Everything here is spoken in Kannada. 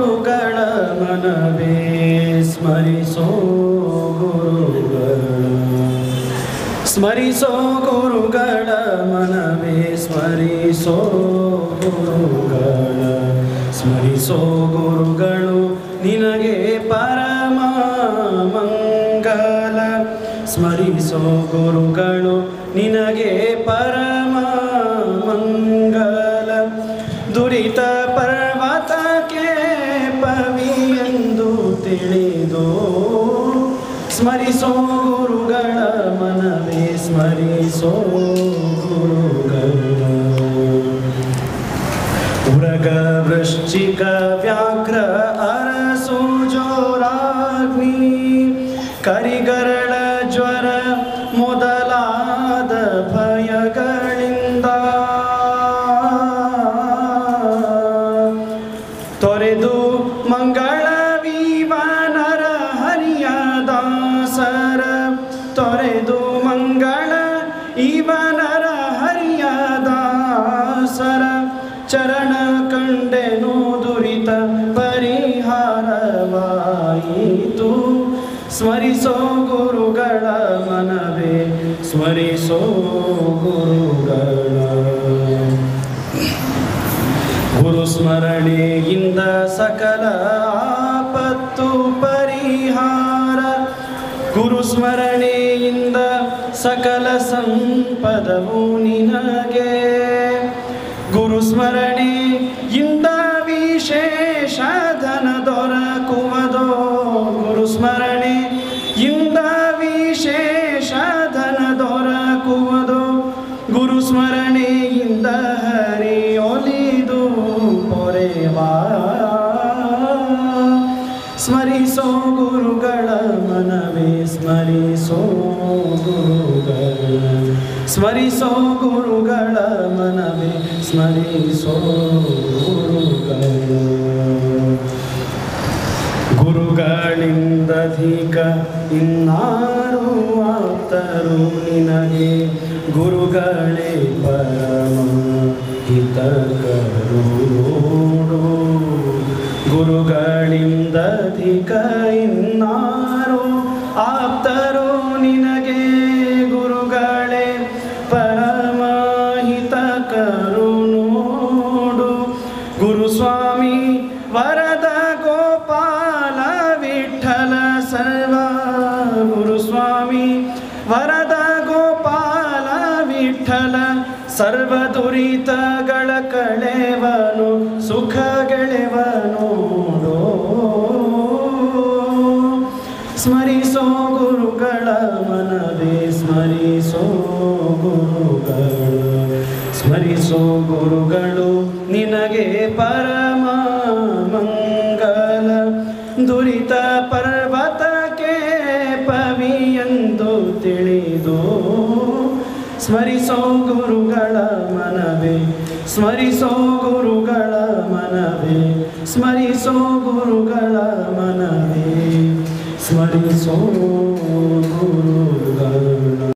ಗುರುಗಳ ಮನವೇ ಸ್ಮರಿಸೋ ಗುರುಗಳ ಸ್ಮರಿಸೋ ಗುರುಗಳ ಮನವೇ ಸ್ಮರಿಸೋ ಗುರುಗಳ ಸ್ಮರಿಸೋ ಗುರುಗಳು ನಿನಗೆ ಪರಮ ಮಂಗಲ ಸ್ಮರಿಸೋ ಗುರುಗಳು ನಿನಗೆ ಪರಮ ಮಂಗಲ ದುರಿತ ಪರ್ವತಕ್ಕೆ ಪವಿ ಎಂದು ತಿಳಿದು ಸ್ಮರಿಸೋ ಗುರುಗಳ ಮನವೇ ಸ್ಮರಿಸೋ ಗುರುಗಳ ಉರಗ ವೃಶ್ಚಿಕ ವ್ಯಾಘ್ರ ಅರಸು ಜೋರಾಗ್ನಿ ಕರಿಗರಳ ಜ್ವರ ಮೊದಲಾದ ಭಯಗಳಿಂದ ತೊರೆದು ಮಂಗಳ ವಿವನರ ಹರಿಯ ದಾಸರ ತೊರೆದು ಮಂಗಳ ಇವನರ ಹರಿಯ ದಾಸರ ಚರಣ ಕಂಡೆನು ದುರಿತ ಪರಿಹಾರವಾಯಿತು ಸ್ಮರಿಸೋ ಗುರುಗಳ ಮನವೇ ಸ್ಮರಿಸೋ ಗುರುಗಳ ಗುರು ಸ್ಮರಣೆಯಿಂದ ಸಕಲ ಆಪತ್ತು ಪರಿಹಾರ ಗುರು ಸ್ಮರಣೆಯಿಂದ ಸಕಲ ಸಂಪದವು ನಿನಗೆ ಗುರು ಸ್ಮರಣೆಯಿಂದ ವಿಶೇಷ ಧನ ದೊರಕುವುದೋ ಗುರು ಸ್ಮರಣೆಯಿಂದ ವಿಶೇಷ ಧನ ದೊರಕುವುದು ಗುರು ಸ್ಮರಣೆಯಿಂದ ಹರಿಯೊಲಿದು ಪೊರೆವಾ ಸ್ಮರಿಸೋ ಗುರುಗಳ ಮನವೇ ಸ್ಮರಿಸೋ ಗುರುಗಳ ಸ್ಮರಿಸೋ ಗುರುಗಳ ಮನವೇ ಸ್ಮರಿಸೋ ಗುರುಗಳ ಗುರುಗಳಿಂದಧಿಕ ಇನ್ನಾರು ಆಪ್ತರು ನಿನಗೆ ಗುರುಗಳೇ ಪರಮ ಹಿತಕರು ನೋಡು ಗುರುಗಳಿಂದಧಿಕ ಇನ್ನಾರು ಆಪ್ತರು ನಿನಗೆ ಗುರುಗಳೇ ಪರಮ ಹಿತಕರು ನೋಡು ಗುರುಸ್ವಾಮಿ ವರದ ಗೋಪಾಲ ವಿಠಲ ಸರ್ವ ಗುರುಸ್ವಾಮಿ ವರದ ಗೋಪಾಲ ವಿಠಲ ಸರ್ವ ದುರಿತಗಳ ಕಳೆವನು ಸುಖ ಗೆಳೆವನೋಡೋ ಸ್ಮರಿಸೋ ಗುರುಗಳ ಮನವೇ ಸ್ಮರಿಸೋ ಗುರುಗಳ ಸ್ಮರಿಸೋ ಗುರುಗಳು ನಿನಗೆ ಪರಮ ಮಂಗಲ ದುರಿತ ಪರ್ವತಕ್ಕೆ ಪವಿ ಎಂದು ತಿಳಿದು ಸ್ಮರಿಸೋ ಗುರುಗಳ ಮನವೇ ಸ್ಮರಿಸೋ ಗುರುಗಳ ಮನವೇ ಸ್ಮರಿಸೋ ಗುರುಗಳ ಮನವೇ ಸ್ಮರಿಸೋ ಗುರುಗಳ